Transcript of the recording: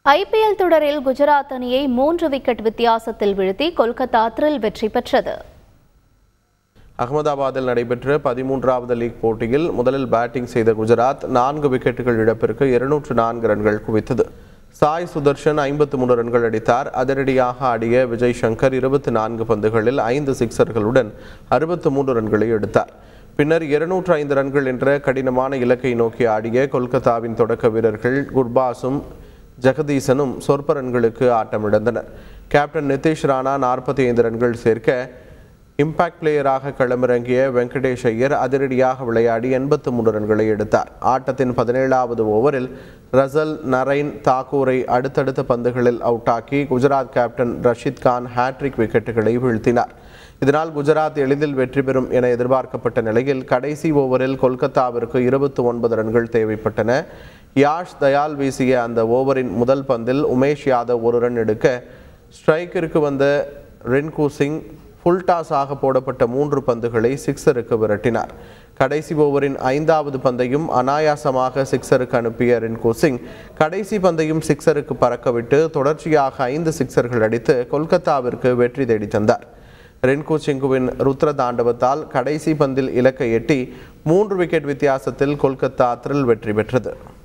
IPL தொடரில் குஜராத் அணியை மூன்று விக்கெட் வித்தியாசத்தில் வீழ்த்தி கொல்கத்தா த்ரில் வெற்றி பெற்றது அகமதாபாத்தில் நடைபெற்ற பதிமூன்றாவது லீக் போட்டியில் முதலில் பேட்டிங் செய்த குஜராத் நான்கு விக்கெட்டுகள் இழப்பிற்கு இருநூற்று நான்கு ரன்கள் குவித்தது சாய் சுதர்ஷன் ஐம்பத்து மூணு ரன்கள் அடித்தார் அதிரடியாக ஆடிய விஜய் சங்கர் இருபத்தி நான்கு பந்துகளில் ஐந்து சிக்சர்களுடன் அறுபத்து மூன்று ரன்களை எடுத்தார் பின்னர் இருநூற்று ஐந்து ரன்கள் என்ற கடினமான இலக்கை நோக்கி ஆடிய கொல்கத்தாவின் தொடக்க வீரர்கள் குர்பாஸும் ஜெகதீசனும் சொற்ப ரன்களுக்கு ஆட்டமிழந்தனர் கேப்டன் நிதிஷ் ராணா நாற்பத்தி ஐந்து ரன்கள் சேர்க்க இம்பாக்ட் பிளேயராக களமிறங்கிய வெங்கடேஷ் ஐயர் அதிரடியாக விளையாடி எண்பத்து மூன்று ரன்களை எடுத்தார் ஆட்டத்தின் பதினேழாவது ஓவரில் ரசல் நரைன் தாக்கூரை அடுத்தடுத்த பந்துகளில் அவுட்டாக்கி குஜராத் கேப்டன் ரஷித் கான் ஹேட்ரிக் விக்கெட்டுகளை வீழ்த்தினார் இதனால் குஜராத் எளிதில் வெற்றி பெறும் என எதிர்பார்க்கப்பட்ட நிலையில் கடைசி ஓவரில் கொல்கத்தாவிற்கு இருபத்தி ஒன்பது ரன்கள் தேவைப்பட்டன யாஷ் தயால் வீசிய அந்த ஓவரின் முதல் பந்தில் உமேஷ் யாதவ் ஒரு ரன் எடுக்க ஸ்ட்ரைக்கிற்கு வந்த ரின்கு சிங் ஃபுல் டாஸாக போடப்பட்ட மூன்று பந்துகளை சிக்ஸருக்கு விரட்டினார் கடைசி ஓவரின் ஐந்தாவது பந்தையும் அனாயாசமாக சிக்ஸருக்கு அனுப்பிய ரின்கு சிங் கடைசி பந்தையும் சிக்ஸருக்கு பறக்கவிட்டு தொடர்ச்சியாக ஐந்து சிக்ஸர்கள் அடித்து கொல்கத்தாவிற்கு வெற்றி தேடி தந்தார் ரென்கு சிங்குவின் ருத்ர தாண்டவத்தால் கடைசி பந்தில் இலக்கை எட்டி மூன்று விக்கெட் வித்தியாசத்தில் கொல்கத்தா த்ரில் வெற்றி பெற்றது